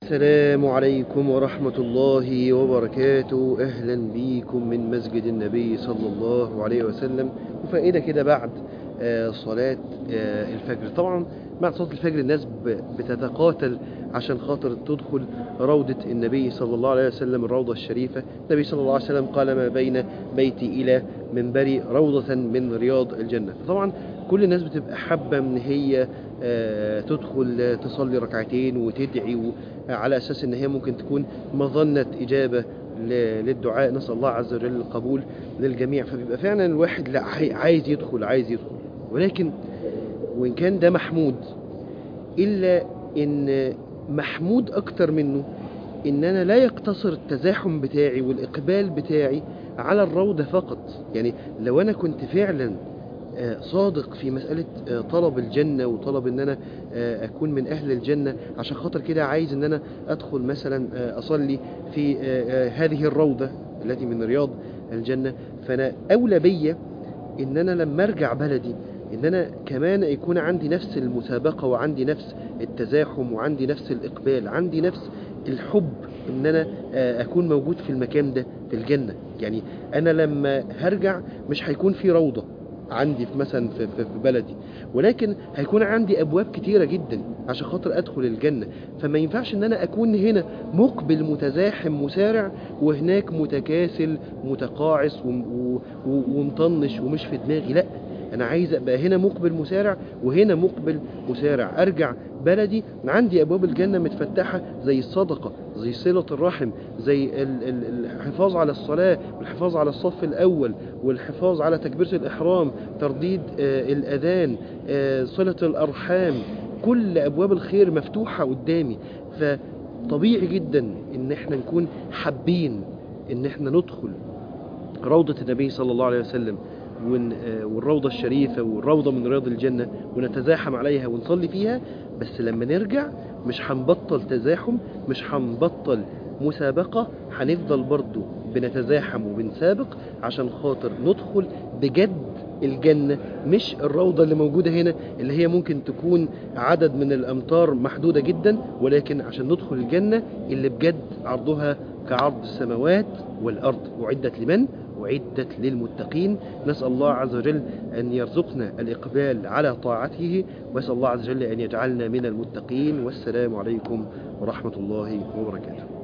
السلام عليكم ورحمة الله وبركاته أهلا بكم من مسجد النبي صلى الله عليه وسلم وفائدة كده بعد آه، صلاة آه، الفجر طبعا بعد صلاة الفجر الناس ب- بتتقاتل عشان خاطر تدخل روضة النبي صلى الله عليه وسلم الروضة الشريفة النبي صلى الله عليه وسلم قال ما بين بيتي إلى منبري روضة من رياض الجنة فطبعا كل الناس بتبقى حابة ان هي آه، تدخل آه، تصلي ركعتين وتدعي و- على اساس ان هي ممكن تكون مظنة اجابة ل- للدعاء نسأل الله عز وجل القبول للجميع فبيبقى فعلا الواحد لا عاي- عايز يدخل عايز يدخل ولكن وإن كان ده محمود إلا إن محمود أكتر منه إن أنا لا يقتصر التزاحم بتاعي والإقبال بتاعي على الروضة فقط يعني لو أنا كنت فعلا آه، صادق في مسألة آه، طلب الجنة وطلب ان انا آه، اكون من اهل الجنة عشان خاطر كده عايز ان انا ادخل مثلا آه، اصلي في آه، آه، هذه الروضة التي من رياض الجنة فانا اولى بيا ان انا لما ارجع بلدي ان انا كمان يكون عندي نفس المسابقة وعندي نفس التزاحم وعندي نفس الاقبال عندي نفس الحب ان انا آه، اكون موجود في المكان ده في الجنة يعني انا لما هرجع مش هيكون في روضة عندي في مثلا في, في, في بلدي ولكن هيكون عندي ابواب كتيره جدا عشان خاطر ادخل الجنه فما ينفعش ان انا اكون هنا مقبل متزاحم مسارع وهناك متكاسل متقاعس وم- و- و- ومطنش ومش في دماغي لا انا عايز ابقى هنا مقبل مسارع وهنا مقبل مسارع ارجع بلدي عندي ابواب الجنه متفتحه زي الصدقه زي صله الرحم زي ال- ال- الحفاظ على الصلاه والحفاظ على الصف الاول والحفاظ على تكبيره الاحرام ترديد آه، الاذان آه، صله الارحام كل ابواب الخير مفتوحه قدامي فطبيعي جدا ان احنا نكون حابين ان احنا ندخل روضة النبي صلى الله عليه وسلم ون- آه، والروضة الشريفة والروضة من رياض الجنة ونتزاحم عليها ونصلي فيها بس لما نرجع مش هنبطل تزاحم مش هنبطل مسابقة هنفضل برضو بنتزاحم وبنسابق عشان خاطر ندخل بجد الجنة مش الروضة اللي موجودة هنا اللي هي ممكن تكون عدد من الأمتار محدودة جدا ولكن عشان ندخل الجنة اللي بجد عرضها كعرض السماوات والأرض وعدت لمن؟ وعدت للمتقين نسأل الله عز وجل أن يرزقنا الإقبال على طاعته وأسأل الله عز وجل أن يجعلنا من المتقين والسلام عليكم ورحمة الله وبركاته